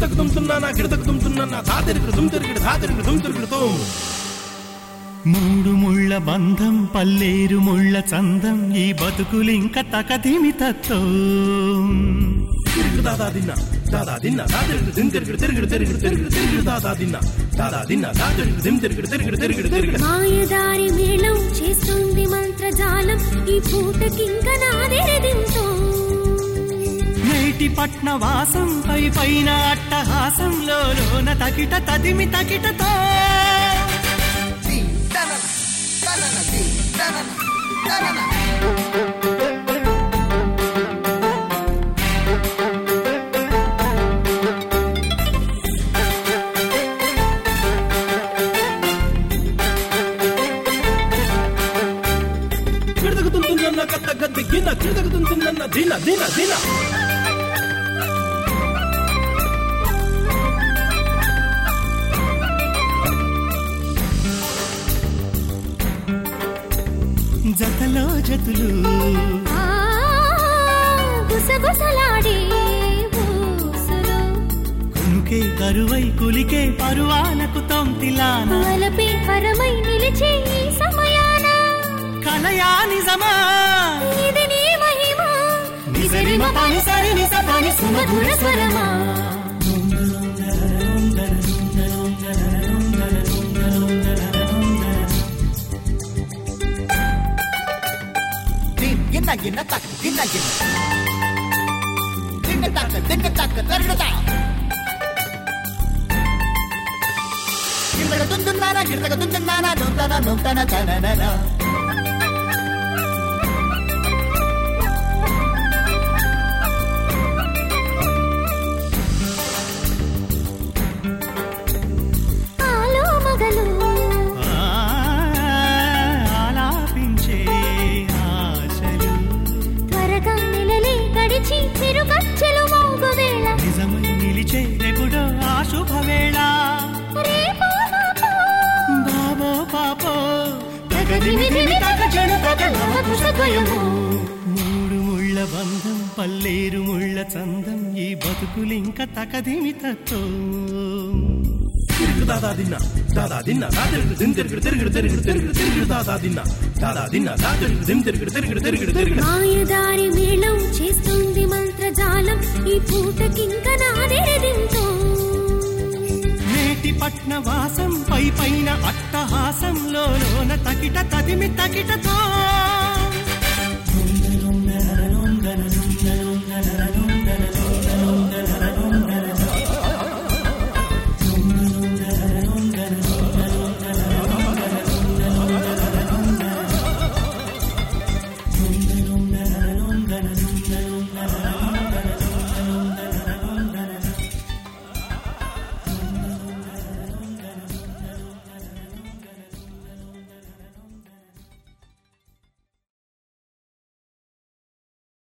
గిడతకు తుంతున్నా గిడతకు తుంతున్నా తాతిరిగిడు తుంతిరిగిడు తాతిరిగిడు తుంతిరిగిడు తో మూడు ముళ్ళ బంధం పల్లేరు ముళ్ళ చందం ఈ బతుకులింక తకదిమి తత్తో తిరిగిడు దాదా దిన్న దాదా దిన్న తాతిరిగిడు దింతిరిగిడు తిరిగిడు తిరిగిడు తిరిగిడు తిరిగిడు దాదా దిన్న దాదా దిన్న తాతిరిగిడు దింతిరిగిడు తిరిగిడు తిరిగిడు తిరిగిడు మాయదారి మేళం చేస్తుంది మంత్రజాలం ఈ పూటకింక నాదెరదింతో నేటి పట్న వాసం పై పైన అట్టహాసంలో లోన తకిట తదిమి తకిటతో గిడతకు తుంతున్నా కత్త గద్ది గిన్న గిడతకు తుంతున్నా దిన దిన దిన జతలో జతులు ఆ గుసగుసలాడే ఊసులు కునుకే కరువై కులికే పరువాలకు తొంతిలాన వలపే పరమై నిలిచే ఈ సమయాన కలయా నిజమా ఇది నీ మహిమ నిజరిమ పని సరి నిజ పని సుమధుర స్వరమా గిన్న గిన్న తక్ గిన్న గిన్న దింగ తక్క దింగ తక్క తరుగుతా గిన్నగ తుందున్నానా గిన్నగ తుందున్నానా నొంతన నొంతన తననన ఆలో మగలు ఆ, ఆలాపించే ఆశలు త్వరగా నెలలే గడిచి చిరుగచ్చలు మోగు వేళ నిజమై నిలిచే రెపుడో ఆ శుభవేళ రేపో మాపో బాబో పాపో తగదిమి దిమి తగ చెడు తగ నవ కుశద్వయము. మూడు ముళ్ళ బంధం పల్లేరు ముళ్ళ చందం ఈ బతుకులింక తకదిమి తత్తో తిరిగిడు దాదా దిన్న దాదా దిన్న తాతిరిగిడు దింతిరిగిడు తిరిగిడు తిరిగిడు తిరిగిడు తిరిగిడు దాదా దిన్న దాదా దిన్న తాతిరిగిడు దింతిరిగిడు తిరిగిడు తిరిగిడు తిరిగిడు మాయదారి మేళం చేస్తుంది మంత్రజాలం ఈ పూటకింక నాదెరదింతో నేటి పట్న వాసం పై పైన అట్టహాసంలో లోన తకిట తదిమి తకిటతో